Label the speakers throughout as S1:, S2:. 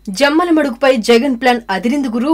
S1: జమ్మల మడుగుపై Jagan plan అదిరింది గురు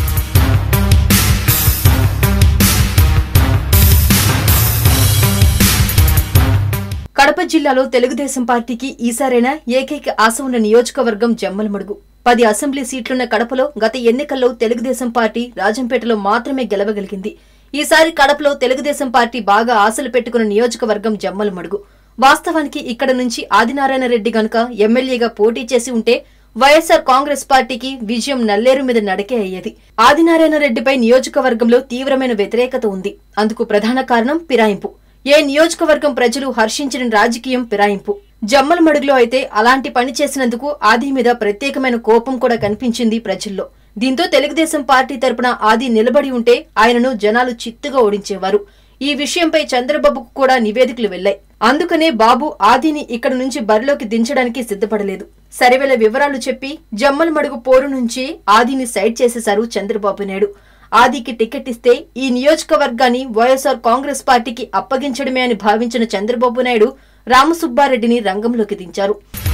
S1: కడప జిల్లాలో తెలుగుదేశం పార్టీకి ఈసారైనా ఏకైక ఆశ ఉన్న నియోజకవర్గం జమ్మలమడుగు పది అసెంబ్లీ సీట్లున్న కడపలో గత ఎన్నికల్లో తెలుగుదేశం పార్టీ రాజంపేటలో మాత్రమే గెలవగలిగింది ఈసారి కడపలో తెలుగుదేశం పార్టీ బాగా ఆశలు పెట్టుకున్న నియోజకవర్గం జమ్మలమడుగు వాస్తవానికి ఇక్కడ నుంచి ఆదినారాయణ రెడ్డి గనుక ఎమ్మెల్యేగా పోటీ చేసి ఉంటే వైఎస్సార్ కాంగ్రెస్ పార్టీకి విజయం నల్లేరు మీద నడకే అయ్యేది ఆదినారాయణ రెడ్డిపై నియోజకవర్గంలో తీవ్రమైన వ్యతిరేకత ఉంది అందుకు ప్రధాన కారణం ఫిరాయింపు ఏ నియోజకవర్గం ప్రజలు హర్షించిన రాజకీయం ఫిరాయింపు జమ్మల మడుగులో అయితే అలాంటి పని చేసినందుకు ఆది మీద ప్రత్యేకమైన కోపం కూడా కనిపించింది ప్రజల్లో దీంతో తెలుగుదేశం పార్టీ తరపున ఆది నిలబడి ఉంటే ఆయనను జనాలు చిత్తుగా ఓడించేవారు ఈ విషయంపై చంద్రబాబుకు కూడా నివేదికలు వెళ్లాయి అందుకనే బాబు ఆదిని ఇక్కడ నుంచి బరిలోకి దించడానికి సిద్ధపడలేదు సరివేల వివరాలు చెప్పి జమ్మల మడుగు పోరు నుంచి ఆదిని సైడ్ చేసేశారు చంద్రబాబు నాయుడు ఆదికి టికెట్ ఇస్తే ఈ నియోజకవర్గాన్ని వైఎస్ఆర్ కాంగ్రెస్ పార్టీకి అప్పగించడమే అని భావించిన చంద్రబాబు నాయుడు రామసుబ్బారెడ్డిని రంగంలోకి దించారు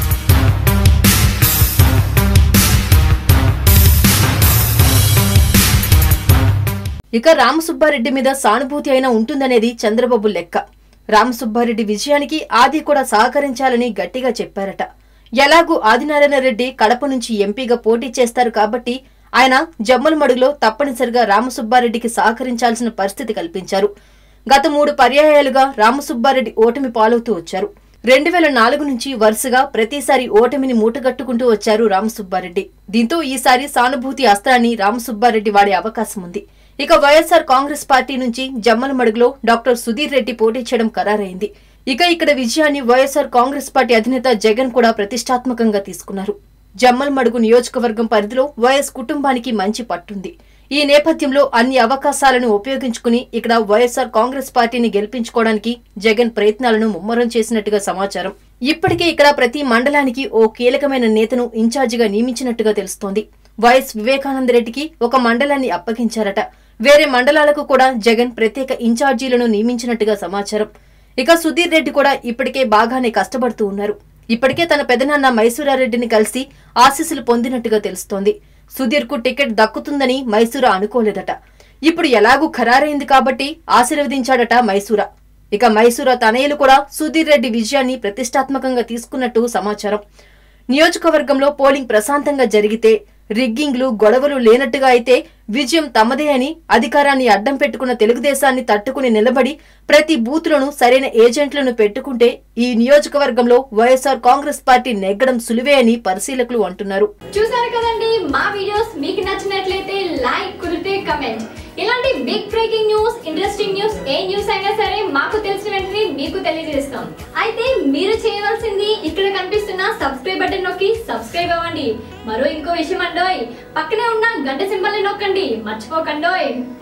S1: ఇక రామసుబ్బారెడ్డి మీద సానుభూతి అయినా ఉంటుందనేది చంద్రబాబు లెక్క రామసుబ్బారెడ్డి విజయానికి ఆది కూడా సహకరించాలని గట్టిగా చెప్పారట ఎలాగూ ఆదినారాయణ రెడ్డి కడప నుంచి ఎంపీగా పోటీ చేస్తారు కాబట్టి ఆయన జమ్మలమడుగులో తప్పనిసరిగా రామసుబ్బారెడ్డికి సహకరించాల్సిన పరిస్థితి కల్పించారు గత మూడు పర్యాయాలుగా రామసుబ్బారెడ్డి ఓటమి పాలవుతూ వచ్చారు రెండు వేల నాలుగు నుంచి వరుసగా ప్రతిసారి ఓటమిని మూటగట్టుకుంటూ వచ్చారు రామసుబ్బారెడ్డి దీంతో ఈసారి సానుభూతి అస్త్రాన్ని రామసుబ్బారెడ్డి వాడే అవకాశం ఉంది ఇక వైఎస్సార్ కాంగ్రెస్ పార్టీ నుంచి జమ్మలమడుగులో డాక్టర్ సుధీర్ రెడ్డి పోటీ చేయడం ఖరారైంది ఇక ఇక్కడ విజయాన్ని వైఎస్సార్ కాంగ్రెస్ పార్టీ అధినేత జగన్ కూడా ప్రతిష్టాత్మకంగా తీసుకున్నారు జమ్మలమడుగు నియోజకవర్గం పరిధిలో వైఎస్ కుటుంబానికి మంచి పట్టుంది ఈ నేపథ్యంలో అన్ని అవకాశాలను ఉపయోగించుకుని ఇక్కడ వైఎస్సార్ కాంగ్రెస్ పార్టీని గెలిపించుకోవడానికి జగన్ ప్రయత్నాలను ముమ్మరం చేసినట్టుగా సమాచారం ఇప్పటికే ఇక్కడ ప్రతి మండలానికి ఓ కీలకమైన నేతను ఇన్ఛార్జిగా నియమించినట్టుగా తెలుస్తోంది వైఎస్ వివేకానంద రెడ్డికి ఒక మండలాన్ని అప్పగించారట వేరే మండలాలకు కూడా జగన్ ప్రత్యేక ఇన్ఛార్జీలను నియమించినట్టుగా సమాచారం ఇక సుధీర్ రెడ్డి కూడా ఇప్పటికే బాగానే కష్టపడుతూ ఉన్నారు ఇప్పటికే తన పెదనాన్న మైసూరారెడ్డిని కలిసి ఆశీస్సులు పొందినట్టుగా తెలుస్తోంది సుధీర్ కు టికెట్ దక్కుతుందని మైసూరా అనుకోలేదట ఇప్పుడు ఎలాగూ ఖరారైంది కాబట్టి ఆశీర్వదించాడట మైసూరా ఇక మైసూరా తనయులు కూడా సుధీర్ రెడ్డి విజయాన్ని ప్రతిష్టాత్మకంగా తీసుకున్నట్టు సమాచారం నియోజకవర్గంలో పోలింగ్ ప్రశాంతంగా జరిగితే రిగ్గింగ్లు గొడవలు లేనట్టుగా అయితే విజయం తమదే అని అధికారాన్ని అడ్డం పెట్టుకున్న తెలుగుదేశాన్ని తట్టుకుని నిలబడి ప్రతి బూత్లోనూ సరైన ఏజెంట్లను పెట్టుకుంటే ఈ నియోజకవర్గంలో వైఎస్ఆర్ కాంగ్రెస్ పార్టీ నెగ్గడం సులువే అని పరిశీలకులు అంటున్నారు
S2: చూసారు కదండి మా వీడియోస్ మీకు నచ్చినట్లయితే లైక్ కుదిరితే కమెంట్ ఇలాంటి big breaking news interesting news ఏ న్యూస్ అయినా సరే మాకు తెలిసిన వెంటనే మీకు తెలియజేస్తాం అయితే మీరు చేయవలసింది ఇక్కడ కనిపిస్తున్న సబ్స్క్రైబ్ బటన్ నొక్కి సబ్స్క్రైబ్ అవ్వండి మరో ఇంకో విషయం అండోయ్ పక్కనే ఉన్న గంట సింబల్ నొక్కండి మర్చిపోకండోయ్